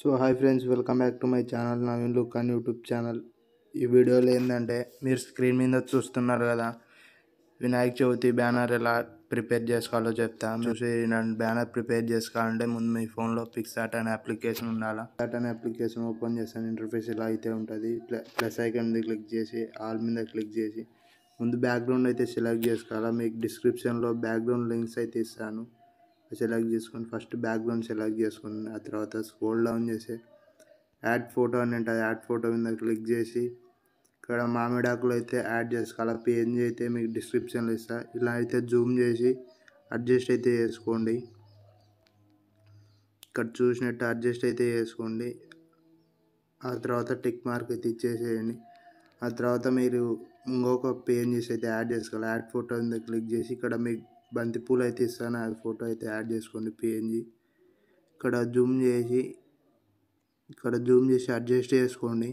So hi friends welcome back to my channel Naveen look అని YouTube channel ఈ వీడియోలో ఏంటంటే మీరు స్క్రీన్ మీద చూస్తున్నారు కదా వినాయక చవితి బ్యానర్ ఎలా ప్రిపేర్ చేసుకోవాలో చెప్తా చూసి నన్ను బ్యానర్ ప్రిపేర్ చేసుకోవాలంటే ముందు మీ ఫోన్లో పిక్సార్ట్ అనే అప్లికేషన్ ఉండాలా పిక్సార్ట్ అనే అప్లికేషన్ ఓపెన్ చేస్తాను ఇంటర్ఫేస్ ఇలా అయితే ఉంటుంది ప్లస్ ఐకాన్ మీద క్లిక్ చేసి ఆల్ మీద క్లిక్ చేసి ముందు బ్యాక్గ్రౌండ్ అయితే సెలెక్ట్ చేసుకోవాలా మీకు డిస్క్రిప్షన్లో బ్యాక్గ్రౌండ్ లింక్స్ అయితే ఇస్తాను సెలెక్ట్ చేసుకొని ఫస్ట్ బ్యాక్గ్రౌండ్ సెలెక్ట్ చేసుకుని ఆ తర్వాత స్క్రోల్ డౌన్ చేసి యాడ్ ఫోటో అని ఉంటుంది యాడ్ ఫోటో మీద క్లిక్ చేసి ఇక్కడ మామిడాకులు అయితే యాడ్ చేసుకోవాలి పిఎన్జీ అయితే మీకు డిస్క్రిప్షన్లో ఇస్తా ఇలా అయితే జూమ్ చేసి అడ్జస్ట్ అయితే చేసుకోండి ఇక్కడ చూసినట్టు అడ్జస్ట్ అయితే చేసుకోండి ఆ తర్వాత టిక్ మార్క్ అయితే ఇచ్చేసేయండి ఆ తర్వాత మీరు ఇంకొక పిఎన్జీస్ అయితే యాడ్ చేసుకోవాలి యాడ్ ఫోటో మీద క్లిక్ చేసి ఇక్కడ మీకు బంతి పూలు అయితే ఇస్తాను ఆ ఫోటో అయితే యాడ్ చేసుకోండి పిఎన్జీ ఇక్కడ జూమ్ చేసి ఇక్కడ జూమ్ చేసి అడ్జస్ట్ చేసుకోండి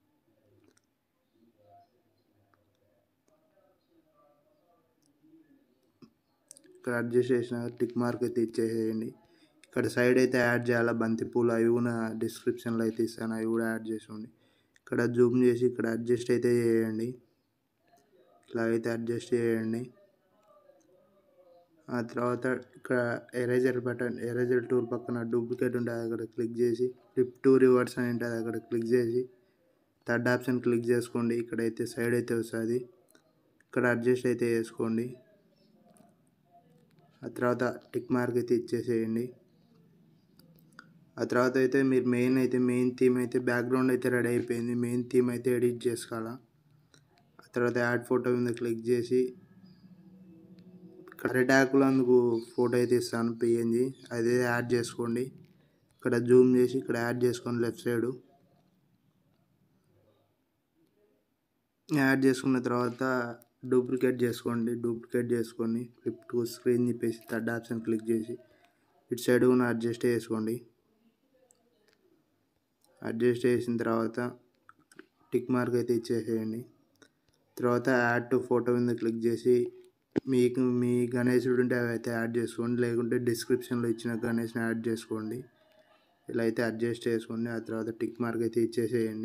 ఇక్కడ అడ్జస్ట్ చేసిన టిక్ మార్క్ అయితే ఇచ్చేసేయండి ఇక్కడ సైడ్ అయితే యాడ్ చేయాలి బంతి పూలు అవి కూడా డిస్క్రిప్షన్లో అయితే ఇస్తాను అవి కూడా యాడ్ చేసుకోండి ఇక్కడ జూమ్ చేసి ఇక్కడ అడ్జస్ట్ అయితే చేయండి ఇట్లా అయితే అడ్జస్ట్ చేయండి ఆ తర్వాత ఇక్కడ ఎరేజర్ బటన్ ఎరేజర్ టూల్ పక్కన డూప్లికేట్ ఉంటుంది అక్కడ క్లిక్ చేసి ఫ్లిప్ టూ రివర్స్ అని ఉంటుంది అక్కడ క్లిక్ చేసి థర్డ్ ఆప్షన్ క్లిక్ చేసుకోండి ఇక్కడైతే సైడ్ అయితే వస్తుంది ఇక్కడ అడ్జస్ట్ అయితే చేసుకోండి ఆ తర్వాత టిక్ మార్క్ అయితే ఇచ్చేసేయండి ఆ తర్వాత అయితే మీరు మెయిన్ అయితే మెయిన్ థీమ్ అయితే బ్యాక్గ్రౌండ్ అయితే రెడీ అయిపోయింది మెయిన్ థీమ్ అయితే ఎడిట్ చేసుకోవాలా ఆ తర్వాత యాడ్ ఫోటో మీద క్లిక్ చేసి అరిటాకులు అందుకు ఫోటో అయితే ఇస్తాను పిఎన్జి అదే యాడ్ చేసుకోండి ఇక్కడ జూమ్ చేసి ఇక్కడ యాడ్ చేసుకోండి లెఫ్ట్ సైడు యాడ్ చేసుకున్న తర్వాత డూప్లికేట్ చేసుకోండి డూప్లికేట్ చేసుకొని ఫ్లిప్ టు స్క్రీన్ చెప్పేసి థర్డ్ ఆప్షన్ క్లిక్ చేసి ఇటు సైడ్ కూడా అడ్జస్ట్ చేసుకోండి అడ్జస్ట్ చేసిన తర్వాత టిక్ మార్క్ అయితే ఇచ్చేసేయండి తర్వాత యాడ్ టు ఫోటో మీద క్లిక్ చేసి మీకు మీ గణేశుడు ఉంటే అవి అయితే యాడ్ చేసుకోండి లేకుంటే డిస్క్రిప్షన్లో ఇచ్చిన గణేష్ని యాడ్ చేసుకోండి ఇలా అయితే అడ్జస్ట్ చేసుకోండి ఆ తర్వాత టిక్ మార్క్ అయితే ఇచ్చేసేయండి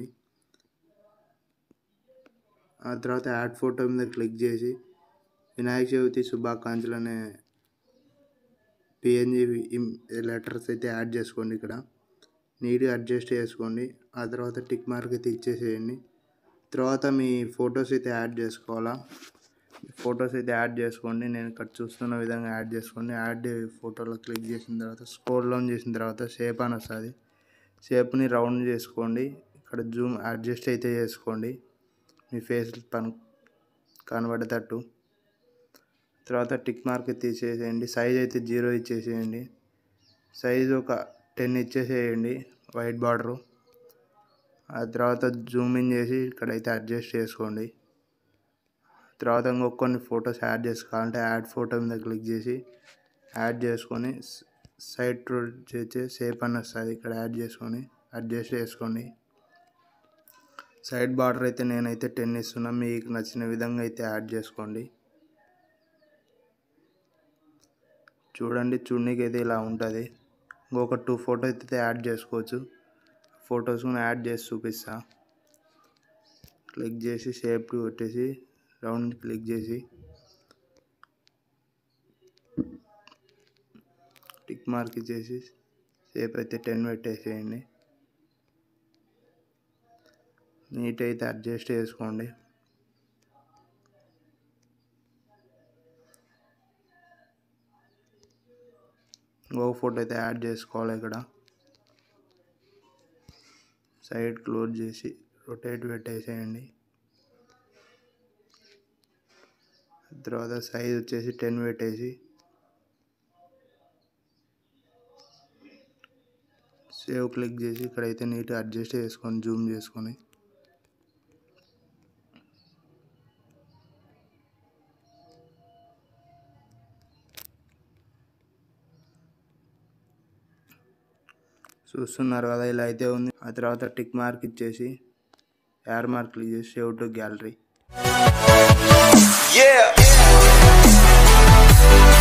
ఆ తర్వాత యాడ్ ఫోటో మీద క్లిక్ చేసి వినాయక చవితి శుభాకాంక్షలు అనే పిఎన్జి లెటర్స్ అయితే యాడ్ చేసుకోండి ఇక్కడ నీట్గా అడ్జస్ట్ చేసుకోండి ఆ తర్వాత టిక్ మార్క్ అయితే ఇచ్చేసేయండి తర్వాత మీ ఫొటోస్ అయితే యాడ్ చేసుకోవాలా ఫొటోస్ అయితే యాడ్ చేసుకోండి నేను ఇక్కడ చూస్తున్న విధంగా యాడ్ చేసుకోండి యాడ్ ఫోటోలో క్లిక్ చేసిన తర్వాత స్క్రోల్ డౌన్ చేసిన తర్వాత షేప్ అని వస్తుంది షేప్ని రౌండ్ చేసుకోండి ఇక్కడ జూమ్ అడ్జస్ట్ అయితే చేసుకోండి మీ ఫేస్ పని కనబడేటట్టు తర్వాత టిక్ మార్క్ తీసేసేయండి సైజ్ అయితే జీరో ఇచ్చేసేయండి సైజ్ ఒక టెన్ ఇచ్చేసేయండి వైట్ బార్డరు ఆ తర్వాత జూమ్ ఇన్ చేసి ఇక్కడైతే అడ్జస్ట్ చేసుకోండి తర్వాత ఇంకొక కొన్ని ఫొటోస్ యాడ్ చేసుకోవాలంటే యాడ్ ఫోటో మీద క్లిక్ చేసి యాడ్ చేసుకొని సైడ్ చేసి సేప్ అని వస్తుంది ఇక్కడ యాడ్ చేసుకొని అడ్జస్ట్ చేసుకోండి సైడ్ బార్డర్ అయితే నేనైతే టెన్ ఇస్తున్నా మీకు నచ్చిన విధంగా అయితే యాడ్ చేసుకోండి చూడండి చూడనీకి అయితే ఇలా ఉంటుంది ఇంకొక టూ ఫోటోస్ అయితే యాడ్ చేసుకోవచ్చు ఫొటోస్ కూడా యాడ్ చేసి చూపిస్తా క్లిక్ చేసి షేప్ కొట్టేసి రౌండ్ క్లిక్ చేసి టిక్ మార్క్ చేసి షేప్ అయితే టెన్ పెట్టేసేయండి నీట్ అయితే అడ్జస్ట్ చేసుకోండి ఇంకో ఫోటో అయితే యాడ్ చేసుకోవాలి ఇక్కడ సైడ్ క్లోజ్ చేసి రొటేట్ పెట్టేసేయండి తర్వాత సైజ్ వచ్చేసి టెన్ పెట్టేసి సేవ్ క్లిక్ చేసి ఇక్కడైతే నీట్గా అడ్జస్ట్ చేసుకొని జూమ్ చేసుకొని చూస్తున్నారు కదా ఇలా అయితే ఉంది ఆ తర్వాత టిక్ మార్క్ ఇచ్చేసి యార్ మార్క్ క్లిక్ చేసి సేవ్ టు గ్యాలరీ Yeah.